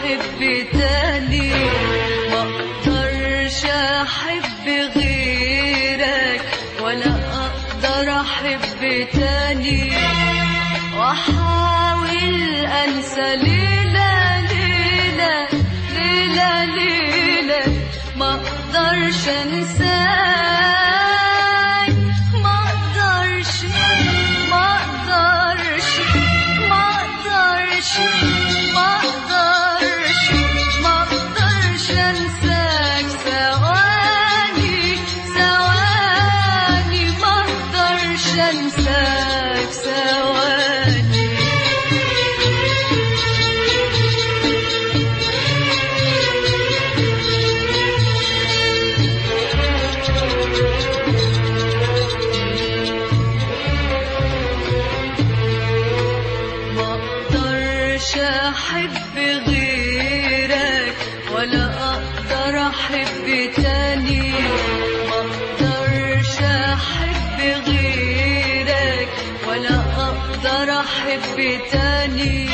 احب تاني ما اقدرش احب غيرك ولا اقدر احب تاني واحاول انسى ليلة ليلة ليلة ليلة ما اقدرش انساك ما اقدرش ما اقدرش ما اقدرش ما اقدرش ما اقدرش انساك ثواني ثواني ما اقدرش انساك ثواني ما اقدرش احب غيرك ولا اقدر احب تاني ما اقدرش احب غيرك ولا اقدر احب تاني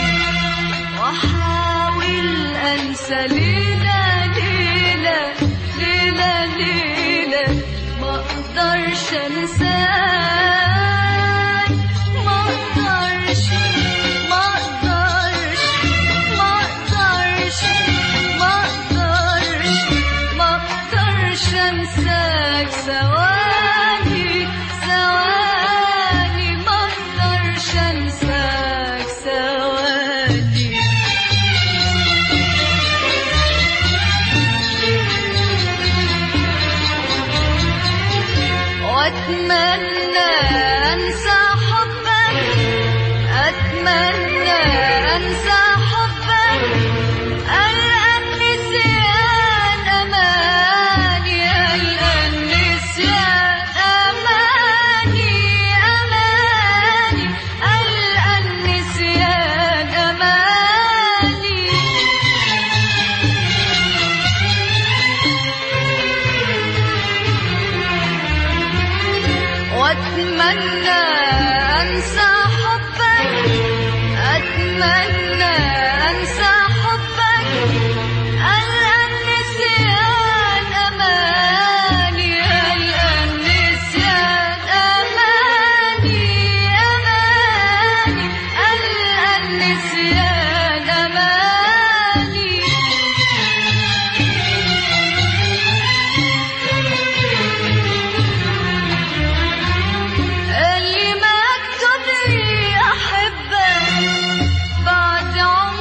واحاول انسى ليلة ليلة ليلة ليلة ما اقدرش انساك ما اقدرش ما اقدرش ما اقدرش ما اقدرش ما اقدرش انساك ثواني ثواني ما اقدرش انساك ثواني واتمنى انسى حبك اتمنى انسى حبك الان نسيان اماني الان نسيان اماني اماني الان نسيان اماني واتمنى انسى حبك اتمنى انسى حبك الان نسيان اماني الان نسيان اماني اماني الان نسيان اماني اللي مكتوب لي احبك بعد عمر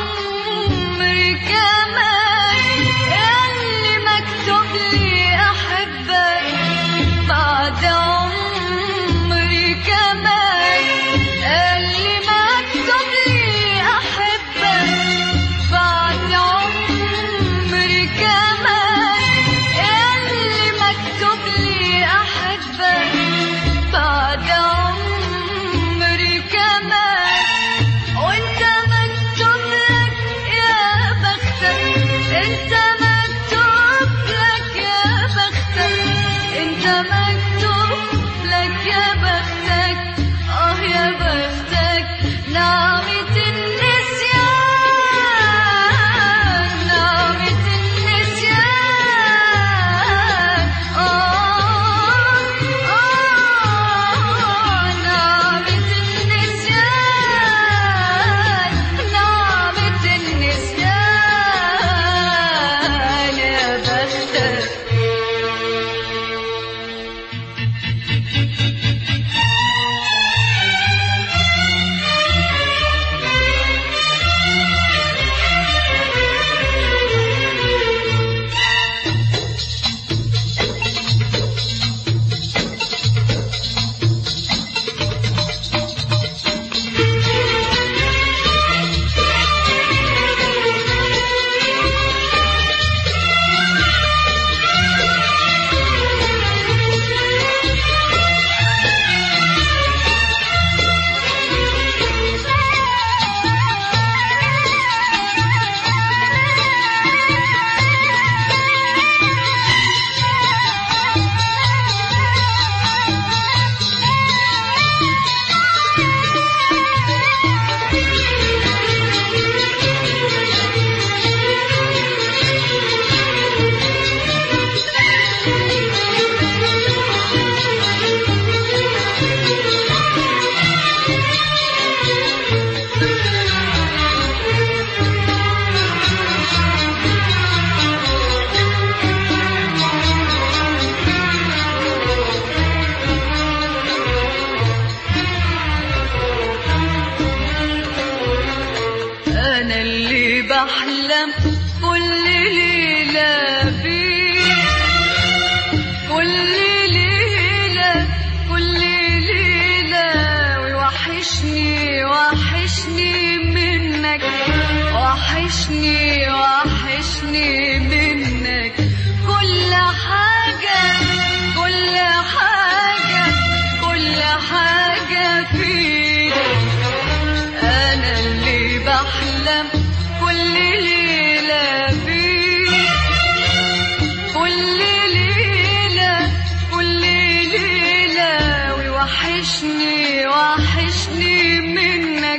بحلم كل ليلة بيك كل ليلة كل ليلة ويوحشني وحشني منك وحشني وحشني منك كل حاجة كل حاجة كل حاجة فيك أنا اللي بحلم كل ليلة بيك كل ليلة كل ليلة ويوحشني وحشني منك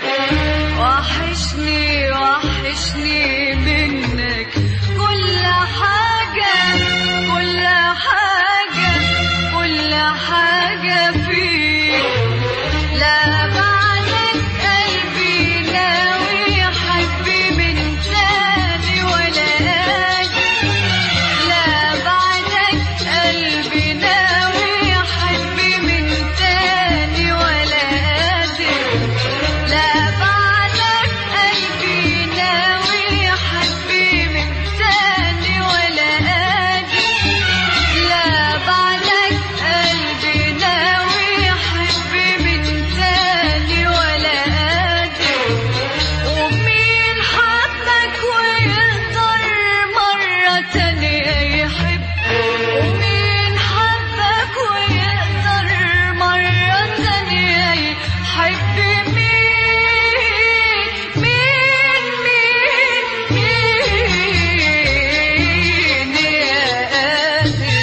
وحشني وحشني منك كل حاجة كل حاجة كل حاجة فيك لا بعدك قلبي ناوي يحبي من تاني ولا أجي لا بعدك قلبي ناوي يحبي من تاني ولا قادر لا بعدك قلبي ناوي يحبي من تاني ولا قادر لا بعدك قلبي ناوي يحبي من تاني ولا قادر ومين حبك ويقدر مرة تانية يحب ومين حبك ويقدر مرة تانية يحب مين مين مين مين يا قادر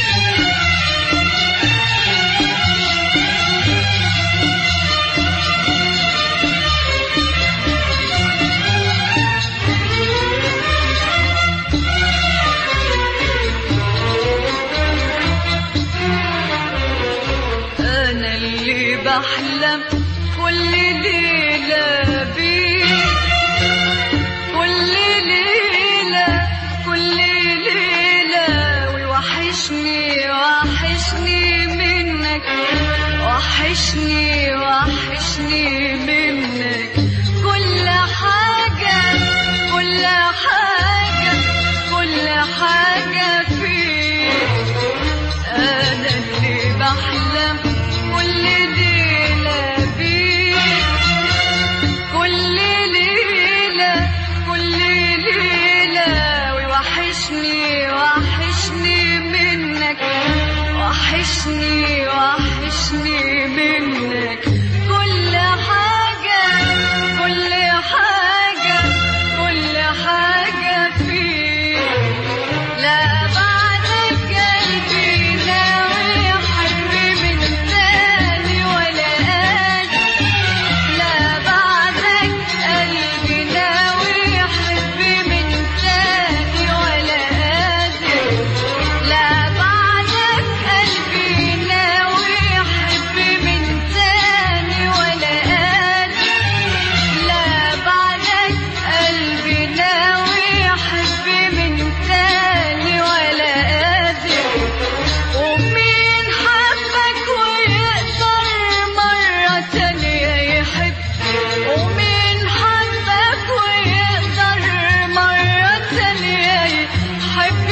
أنا اللي بحلم كل ليلة بيك كل ليلة كل ليلة ويوحشني وحشني منك وحشني وحشني منك كل حاجة كل حاجة كل حاجة فيك أنا اللي بحلم كل ليلة بيك كل ليلة كل ليلة ويوحشني وحشني منك وحشني وحشني منك كل حاجة كل حاجة كل حاجة فيك لا بعدك قلبي ناوي يحبي من تاني ولا قادر لا بعدك قلبي ناوي يحبي من تاني ولا قادر لا بعدك قلبي ناوي يحبي من تاني ولا قادر لا بعدك قلبي ناوي يحبي من تاني ولا قادر ومين حبك ويقدر مرة تانية يحب ومين حبك ويقدر مرة تانية يحب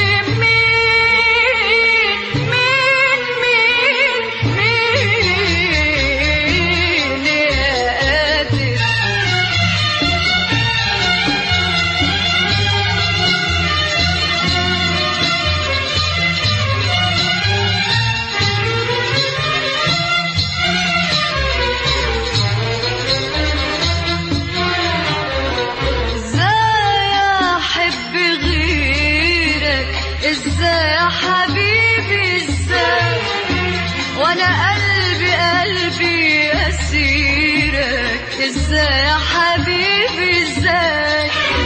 مين مين مين مين يا قادر ازاي احب غيرك ازاي يا حبيبي ازاي وانا قلبي قلبي اسيرك ازاي يا حبيبي ازاي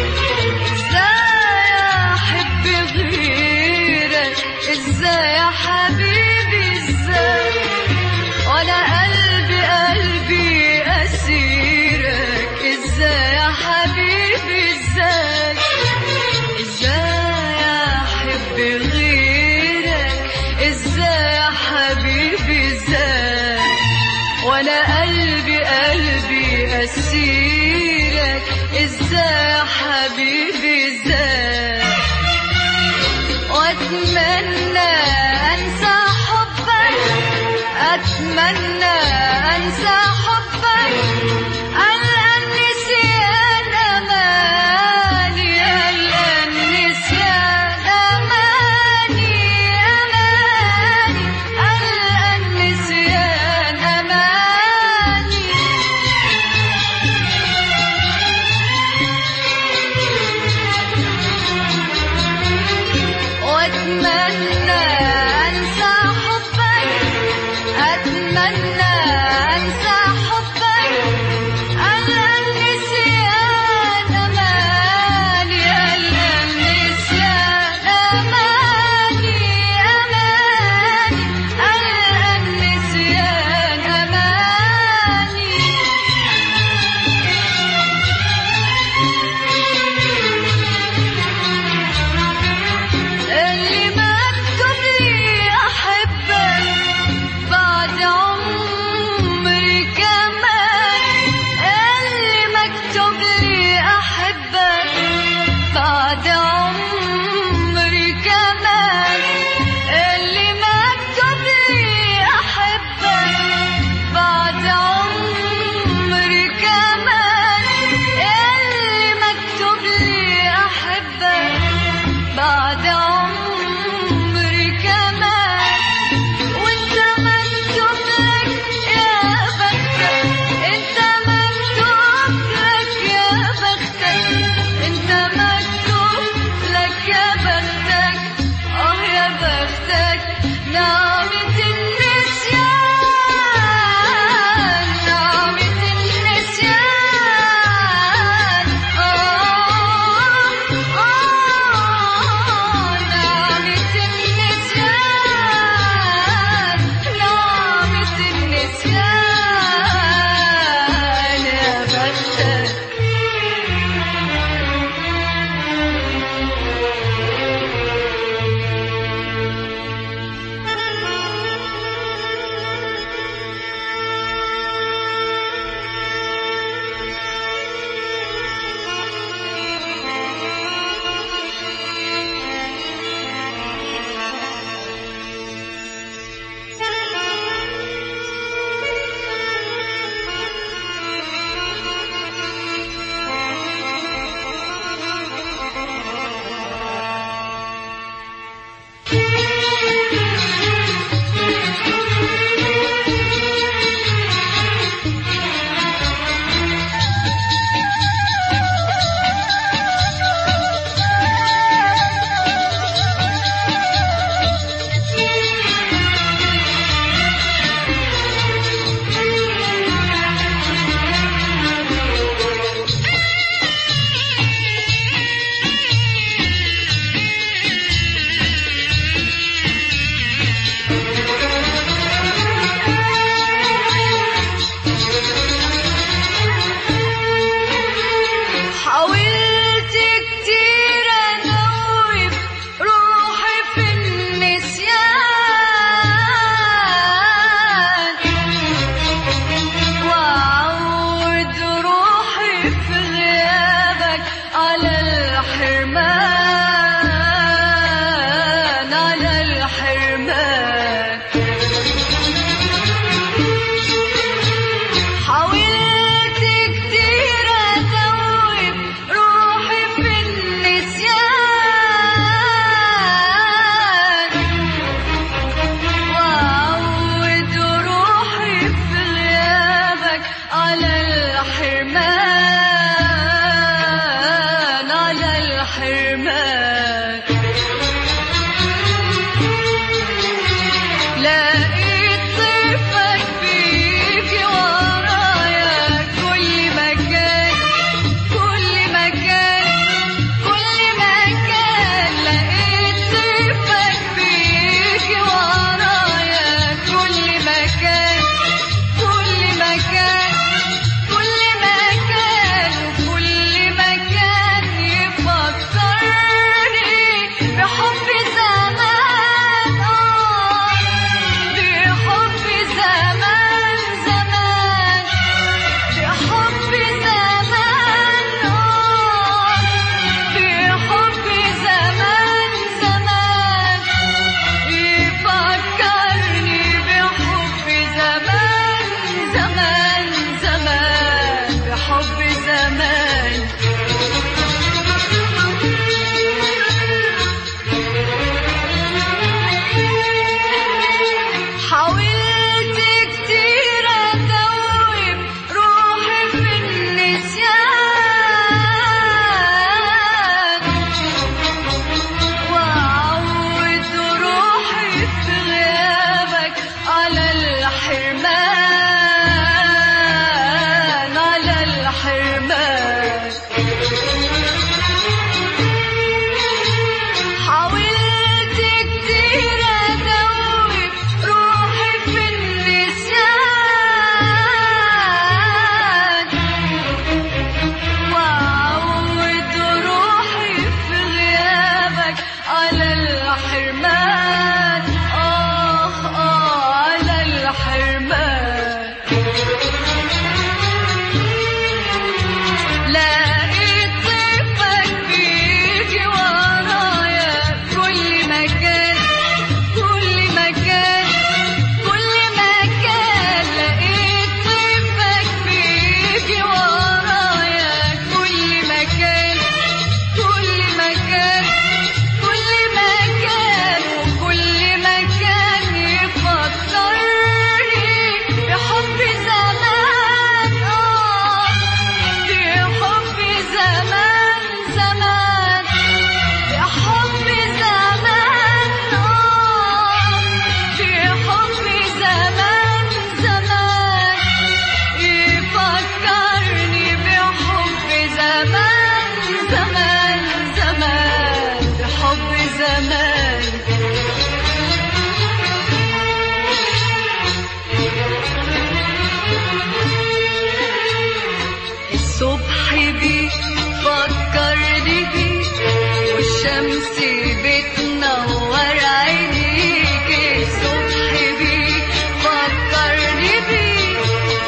ازاي احب غيرك ازاي يا حبيبي ازاي وانا قلبي قلبي اسيرك ازاي يا حبيبي ازاي ازاي احب غيرك ازاي يا حبيبي ازاي وانا قلبي قلبي اسيرك غيرك ازاي يا حبيبي ازاي واتمنى انسى حبك اتمنى انسى حبك الان نسيان اماني الان نسيان اماني اماني الان نسيان اماني واتمنى انسى حبك اتمنى انسى حبك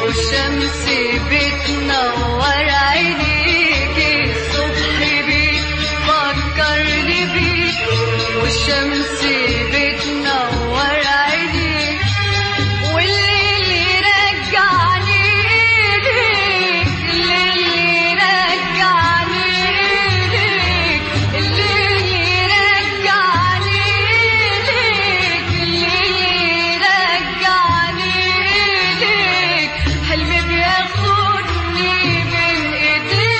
والشمس بتنور عينيكي الصبح بيفكرني بيك والشمس بتنور عينيك والليل يرجعني ليك الليل يرجعني ليك الليل يرجعني ليك الليل يرجعني ليك حلمي بياخدني من ايديك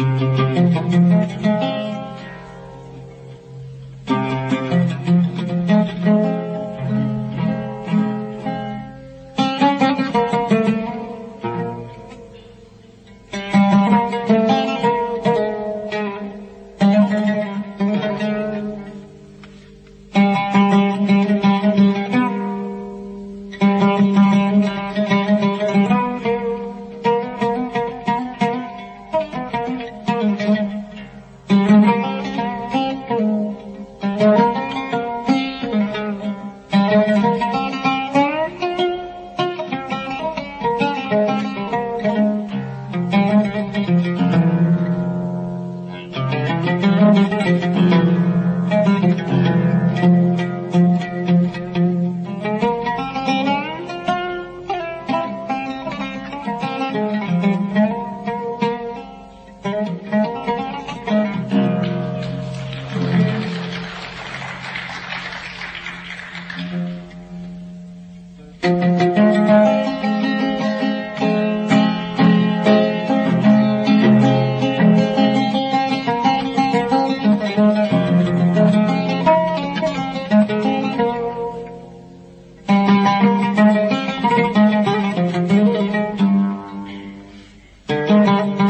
Thank